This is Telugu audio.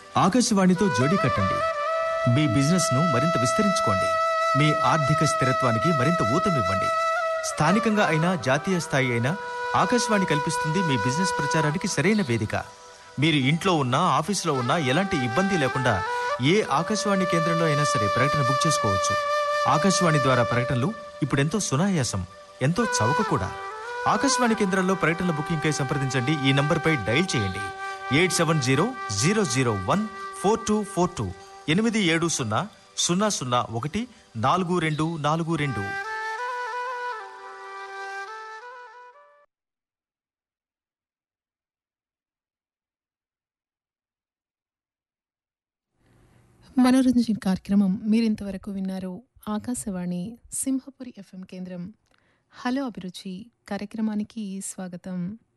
ఆకాశవాణితో జోడీ కట్టండి మీ బిజినెస్ ను మరింత విస్తరించుకోండి మీ ఆర్థిక స్థిరత్వానికి మరింత ఊతమివ్వండి స్థానికంగా అయినా జాతీయ స్థాయి అయినా ఆకాశవాణి కల్పిస్తుంది మీ బిజినెస్ ప్రచారానికి సరైన వేదిక మీరు ఇంట్లో ఉన్నా ఆఫీసులో ఉన్నా ఎలాంటి ఇబ్బంది లేకుండా ఏ ఆకాశవాణి కేంద్రంలో అయినా సరే ప్రకటన బుక్ చేసుకోవచ్చు ఆకాశవాణి ద్వారా ప్రకటనలు ఇప్పుడెంతో సునాయాసం ఎంతో చౌక కూడా ఆకాశవాణి కేంద్రాల్లో ప్రకటనల బుకింగ్ కై సంప్రదించండి ఈ నంబర్పై డైల్ చేయండి eight seven zero zero zero one four two four two ఎనిమిది ఏడు సున్నా సున్నా సున్నా ఒకటి నాలుగు రెండు నాలుగు రెండు మనోరంజన్ కార్యక్రమం మీరింతవరకు విన్నారు ఆకాశవాణి సింహపురి ఎఫ్ఎం కేంద్రం హలో అభిరుచి కార్యక్రమానికి స్వాగతం